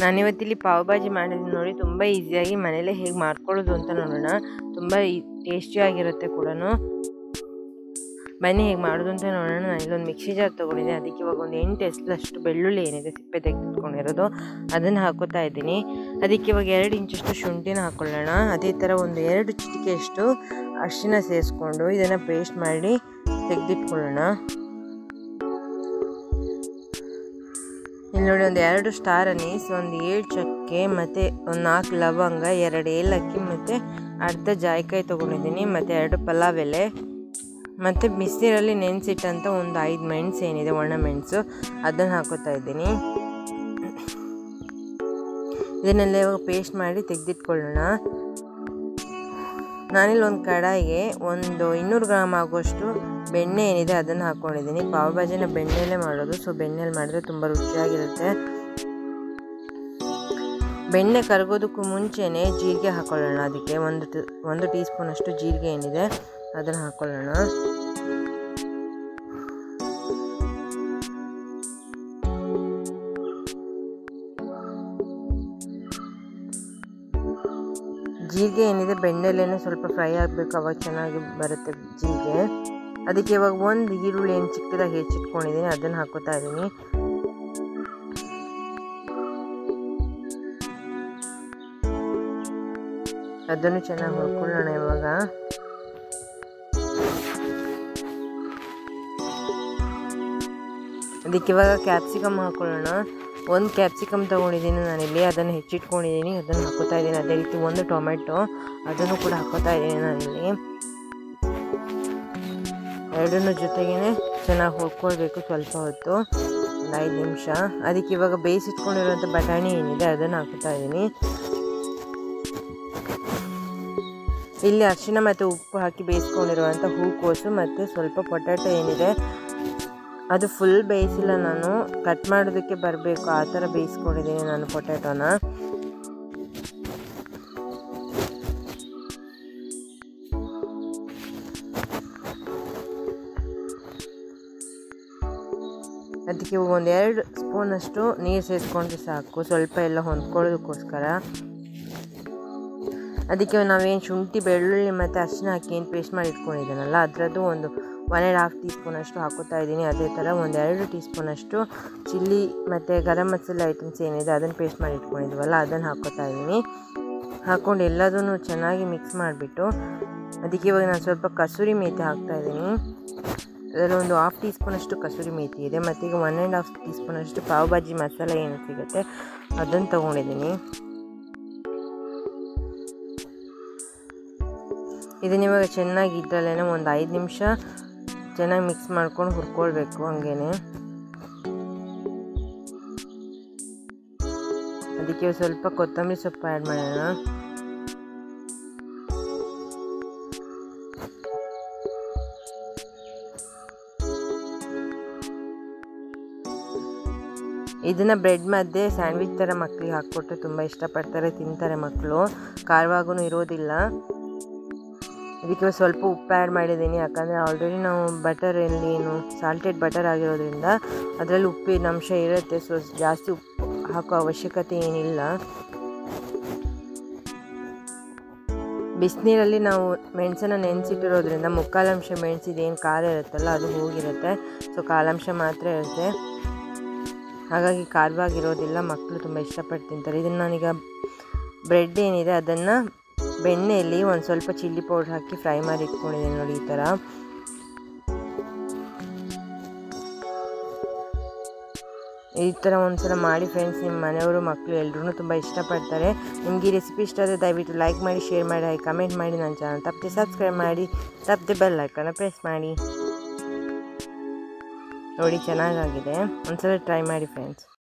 ನಾನಿವತ್ತಿಲ್ಲಿ ಪಾವ್ ಭಾಜಿ ಮಾಡಿದ್ದೀನಿ ನೋಡಿ ತುಂಬ ಈಸಿಯಾಗಿ ಮನೇಲೇ ಹೇಗೆ ಮಾಡ್ಕೊಳ್ಳೋದು ಅಂತ ನೋಡೋಣ ತುಂಬ ಟೇಸ್ಟಿಯಾಗಿರುತ್ತೆ ಕೂಡ ಬನ್ನಿ ಹೇಗೆ ಮಾಡೋದು ಅಂತ ನೋಡೋಣ ನಾನು ಇಲ್ಲೊಂದು ಮಿಕ್ಸಿ ಜಾರ್ ತೊಗೊಂಡಿದ್ದೆ ಅದಕ್ಕೆ ಇವಾಗ ಒಂದು ಎಂಟು ಎಸ್ಲಷ್ಟು ಬೆಳ್ಳುಳ್ಳಿ ಏನಿದೆ ಸಿಪ್ಪೆ ತೆಗೆದುಕೊಂಡಿರೋದು ಅದನ್ನು ಹಾಕೋತಾ ಇದ್ದೀನಿ ಅದಕ್ಕೆ ಇವಾಗ ಎರಡು ಇಂಚಷ್ಟು ಶುಂಠಿನ ಹಾಕೊಳ್ಳೋಣ ಅದೇ ಥರ ಒಂದು ಎರಡು ಚಿಟಿಕೆಯಷ್ಟು ಅರಿಶಿನ ಸೇರಿಸ್ಕೊಂಡು ಇದನ್ನು ಪೇಸ್ಟ್ ಮಾಡಿ ತೆಗೆದಿಟ್ಕೊಳ್ಳೋಣ ಇಲ್ಲಿ ನೋಡಿ ಒಂದು ಎರಡು ಸ್ಟಾರ್ ಅನೀಸ್ ಒಂದು ಏಳು ಚಕ್ಕೆ ಮತ್ತು ಒಂದು ನಾಲ್ಕು ಲವಂಗ ಎರಡು ಏಲಕ್ಕಿ ಮತ್ತು ಅರ್ಧ ಜಾಯಿಕಾಯಿ ತೊಗೊಂಡಿದ್ದೀನಿ ಮತ್ತು ಎರಡು ಪಲಾವ್ ಎಲೆ ಮತ್ತು ಬಿಸಿನೀರಲ್ಲಿ ನೆನೆಸಿಟ್ಟಂಥ ಒಂದು ಐದು ಮೆಣಸು ಏನಿದೆ ಒಣ ಮೆಣಸು ಅದನ್ನು ಹಾಕೋತಾ ಇದ್ದೀನಿ ಇದನ್ನೆಲ್ಲ ಇವಾಗ ಪೇಸ್ಟ್ ಮಾಡಿ ತೆಗೆದಿಟ್ಕೊಳ್ಳೋಣ ನಾನಿಲ್ಲಿ ಒಂದು ಕಡಾಯಿಗೆ ಒಂದು ಇನ್ನೂರು ಗ್ರಾಮ್ ಆಗುವಷ್ಟು ಬೆಣ್ಣೆ ಏನಿದೆ ಅದನ್ನು ಹಾಕ್ಕೊಂಡಿದ್ದೀನಿ ಪಾವ್ ಭಾಜಿನ ಬೆಣ್ಣೆಲೇ ಮಾಡೋದು ಸೊ ಬೆಣ್ಣೆಲಿ ಮಾಡಿದ್ರೆ ತುಂಬ ರುಚಿಯಾಗಿರುತ್ತೆ ಬೆಣ್ಣೆ ಕರಗೋದಕ್ಕೂ ಮುಂಚೆನೇ ಜೀರಿಗೆ ಹಾಕೊಳ್ಳೋಣ ಅದಕ್ಕೆ ಒಂದು ಟ ಒಂದು ಟೀ ಸ್ಪೂನಷ್ಟು ಜೀರಿಗೆ ಏನಿದೆ ಅದನ್ನು ಹಾಕೊಳ್ಳೋಣ ಜೀರಿಗೆ ಏನಿದೆ ಬೆಣ್ಣೆಲೇನೆ ಸ್ವಲ್ಪ ಫ್ರೈ ಆಗಬೇಕು ಅವಾಗ ಚೆನ್ನಾಗಿ ಬರುತ್ತೆ ಜೀರಿಗೆ ಅದಕ್ಕೆ ಇವಾಗ ಒಂದು ಈರುಳ್ಳಿ ಏನು ಚಿಕ್ಕದಾಗಿ ಹೆಚ್ಚಿಟ್ಕೊಂಡಿದ್ದೀನಿ ಅದನ್ನು ಹಾಕೋತಾ ಇದ್ದೀನಿ ಅದನ್ನು ಚೆನ್ನಾಗಿ ಹುರ್ಕೊಳ್ಳೋಣ ಇವಾಗ ಅದಕ್ಕೆ ಇವಾಗ ಕ್ಯಾಪ್ಸಿಕಮ್ ಹಾಕೊಳ್ಳೋಣ ಒಂದು ಕ್ಯಾಪ್ಸಿಕಮ್ ತೊಗೊಂಡಿದ್ದೀನಿ ನಾನಿಲ್ಲಿ ಅದನ್ನು ಹೆಚ್ಚಿಟ್ಕೊಂಡಿದ್ದೀನಿ ಅದನ್ನು ಹಾಕೋತಾ ಇದ್ದೀನಿ ಅದೇ ರೀತಿ ಒಂದು ಟೊಮೆಟೊ ಅದನ್ನು ಕೂಡ ಹಾಕೋತಾ ಇದ್ದೀನಿ ನಾನಿಲ್ಲಿ ಎರಡನ್ನೂ ಜೊತೆಗೇ ಚೆನ್ನಾಗಿ ಹುರ್ಕೊಳ್ಬೇಕು ಸ್ವಲ್ಪ ಹೊತ್ತು ಒಂದು ಐದು ನಿಮಿಷ ಅದಕ್ಕೆ ಇವಾಗ ಬೇಯಿಸಿಟ್ಕೊಂಡಿರೋಂಥ ಬಟಾಣಿ ಏನಿದೆ ಅದನ್ನು ಹಾಕೋತಾ ಇದ್ದೀನಿ ಇಲ್ಲಿ ಅರಿಶಿನ ಮತ್ತು ಉಪ್ಪು ಹಾಕಿ ಬೇಯಿಸ್ಕೊಂಡಿರುವಂಥ ಹೂಕೋಸು ಮತ್ತು ಸ್ವಲ್ಪ ಪೊಟ್ಯಾಟೊ ಏನಿದೆ ಅದು ಫುಲ್ ಬೇಯಿಸಿಲ್ಲ ನಾನು ಕಟ್ ಮಾಡೋದಕ್ಕೆ ಬರಬೇಕು ಆ ಥರ ಬೇಯಿಸ್ಕೊಂಡಿದ್ದೀನಿ ನಾನು ಪೊಟ್ಯಾಟೊನ ಅದಕ್ಕೆ ಒಂದು ಎರಡು ಸ್ಪೂನಷ್ಟು ನೀರು ಸೇರಿಸ್ಕೊಂಡ್ರೆ ಸಾಕು ಸ್ವಲ್ಪ ಎಲ್ಲ ಹೊಂದ್ಕೊಳ್ಳೋದಕ್ಕೋಸ್ಕರ ಅದಕ್ಕೆ ನಾವೇನು ಶುಂಠಿ ಬೆಳ್ಳುಳ್ಳಿ ಮತ್ತು ಅರಿಶಿನ ಹಾಕಿ ಏನು ಪೇಸ್ಟ್ ಮಾಡಿ ಇಟ್ಕೊಂಡಿದ್ದೀನಲ್ಲ ಅದರದ್ದು ಒಂದು ಒನ್ ಆ್ಯಂಡ್ ಹಾಫ್ ಟೀ ಸ್ಪೂನಷ್ಟು ಹಾಕೋತಾ ಇದ್ದೀನಿ ಅದೇ ಥರ ಒಂದು ಎರಡು ಟೀ ಸ್ಪೂನಷ್ಟು ಚಿಲ್ಲಿ ಮತ್ತು ಗರಂ ಮಸಾಲೆ ಐಟಮ್ಸ್ ಏನಿದೆ ಅದನ್ನು ಪೇಸ್ಟ್ ಮಾಡಿ ಇಟ್ಕೊಂಡಿದ್ವಲ್ಲ ಅದನ್ನು ಹಾಕೋತಾ ಇದ್ದೀನಿ ಹಾಕ್ಕೊಂಡು ಎಲ್ಲದನ್ನು ಚೆನ್ನಾಗಿ ಮಿಕ್ಸ್ ಮಾಡಿಬಿಟ್ಟು ಅದಕ್ಕೆ ಇವಾಗ ನಾನು ಸ್ವಲ್ಪ ಕಸೂರಿ ಮೇಥಿ ಹಾಕ್ತಾ ಇದ್ದೀನಿ ಅದರಲ್ಲಿ ಒಂದು ಹಾಫ್ ಟೀ ಸ್ಪೂನಷ್ಟು ಕಸೂರಿ ಮೇಥಿ ಇದೆ ಮತ್ತು ಈಗ ಒನ್ ಆ್ಯಂಡ್ ಹಾಫ್ ಟೀ ಸ್ಪೂನಷ್ಟು ಪಾವ್ ಭಾಜಿ ಮಸಾಲೆ ಏನು ಸಿಗುತ್ತೆ ಅದನ್ನು ತೊಗೊಂಡಿದ್ದೀನಿ ಇದನ್ನ ಇವಾಗ ಚೆನ್ನಾಗಿ ಇದ್ದಲ್ಲೇ ಒಂದು ಐದು ನಿಮಿಷ ಚೆನ್ನಾಗಿ ಮಿಕ್ಸ್ ಮಾಡ್ಕೊಂಡು ಹುರ್ಕೊಳ್ಬೇಕು ಹಂಗೇನೆ ಅದಕ್ಕೆ ಸ್ವಲ್ಪ ಕೊತ್ತಂಬರಿ ಸೊಪ್ಪು ಆ್ಯಡ್ ಮಾಡೋಣ ಇದನ್ನು ಬ್ರೆಡ್ ಮಧ್ಯೆ ಸ್ಯಾಂಡ್ವಿಚ್ ಥರ ಮಕ್ಕಳಿಗೆ ಹಾಕ್ಕೊಟ್ರೆ ತುಂಬ ಇಷ್ಟಪಡ್ತಾರೆ ತಿಂತಾರೆ ಮಕ್ಕಳು ಖಾರವಾಗೂ ಇರೋದಿಲ್ಲ ಇದಕ್ಕೆ ಸ್ವಲ್ಪ ಉಪ್ಪು ಆ್ಯಡ್ ಮಾಡಿದ್ದೀನಿ ಯಾಕಂದರೆ ಆಲ್ರೆಡಿ ನಾವು ಬಟರಲ್ಲಿ ಏನು ಸಾಲ್ಟೆಡ್ ಬಟರ್ ಆಗಿರೋದ್ರಿಂದ ಅದರಲ್ಲಿ ಉಪ್ಪಿನ ಅಂಶ ಇರುತ್ತೆ ಸೊ ಜಾಸ್ತಿ ಉಪ್ಪು ಹಾಕೋ ಅವಶ್ಯಕತೆ ಏನಿಲ್ಲ ಬಿಸಿನೀರಲ್ಲಿ ನಾವು ಮೆಣಸನ್ನು ನೆನೆಸಿಟ್ಟಿರೋದ್ರಿಂದ ಮುಕ್ಕಾಲಂಶ ಮೆಣಸಿದ ಏನು ಖಾರ ಇರುತ್ತಲ್ಲ ಅದು ಹೋಗಿರುತ್ತೆ ಸೊ ಕಾಲಾಂಶ ಮಾತ್ರ ಇರುತ್ತೆ ಹಾಗಾಗಿ ಖಾರವಾಗಿರೋದಿಲ್ಲ ಮಕ್ಕಳು ತುಂಬ ಇಷ್ಟಪಟ್ಟು ತಿಂತಾರೆ ಇದನ್ನು ನಾನೀಗ ಬ್ರೆಡ್ ಏನಿದೆ ಅದನ್ನು ಬೆಣ್ಣೆಯಲ್ಲಿ ಒಂದು ಸ್ವಲ್ಪ ಚಿಲ್ಲಿ ಪೌಡ್ರ್ ಹಾಕಿ ಫ್ರೈ ಮಾಡಿ ಇಟ್ಕೊಂಡಿದ್ದೀನಿ ನೋಡಿ ಈ ಥರ ಈ ಥರ ಒಂದ್ಸಲ ಮಾಡಿ ಫ್ರೆಂಡ್ಸ್ ನಿಮ್ಮ ಮನೆಯವರು ಮಕ್ಕಳು ಎಲ್ಲರೂ ತುಂಬ ಇಷ್ಟಪಡ್ತಾರೆ ನಿಮಗೆ ಈ ರೆಸಿಪಿ ಇಷ್ಟ ಆದರೆ ದಯವಿಟ್ಟು ಲೈಕ್ ಮಾಡಿ ಶೇರ್ ಮಾಡಿ ಹಾಗೆ ಕಮೆಂಟ್ ಮಾಡಿ ನನ್ನ ಚಾನಲ್ ತಪ್ಪದೆ ಸಬ್ಸ್ಕ್ರೈಬ್ ಮಾಡಿ ತಪ್ಪದೆ ಬೆಲ್ ಐಕನ್ನ ಪ್ರೆಸ್ ಮಾಡಿ ನೋಡಿ ಚೆನ್ನಾಗಾಗಿದೆ ಒಂದ್ಸಲ ಟ್ರೈ ಮಾಡಿ ಫ್ರೆಂಡ್ಸ್